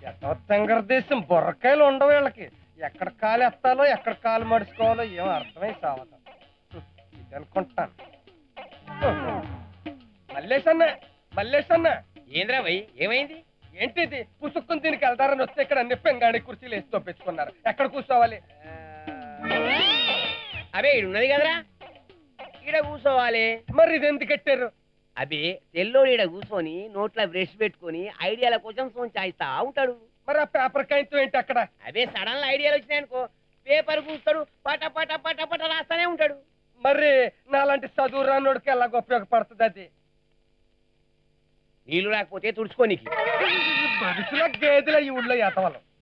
తెంగరదేశం బొర్రకాయలు ఉండవు వీళ్ళకి ఎక్కడ కాలు ఎత్తాలో ఎక్కడ కాలు మడుచుకోవాలో ఏం అర్థమై సావదు ఇది అనుకుంటాను మల్లేసన్న మల్లేసన్న ఏంద్రా భయ్ ఏమైంది ఏంటిది పుసుక్కుని దీనికి వెళ్తారని వస్తే ఇక్కడ అన్ని పెంగాడి కుర్చీలు వేసి తొప్పించుకున్నారు ఎక్కడ కూర్చోవాలి అబే ఈడున్నది కదరా ఈడ కూసోవాలి మరి ఇది ఎందుకు కట్టారు అబే తెల్లోడు ఈడ కూసోని నోట్ల బ్రష్ పెట్టుకొని ఐడియాల కోసం ఫోన్ చాయిస్తా ఉంటాడు మరి ఆ పేపర్ కాగితం ఏంటి అక్కడ అదే సడన్ ఐడియాలు వచ్చినాయనుకో పేపర్ కూస్తాడు పట పట పట పట రాస్తానే ఉంటాడు మరి నాలాంటి చదువు రానోడికి ఎలాగ ఉపయోగపడుతుంది అది నీళ్లు రాకపోతే తుడుచుకోనికి మనుషుల గేదెల ఈ ఊళ్ళో ఎతవలం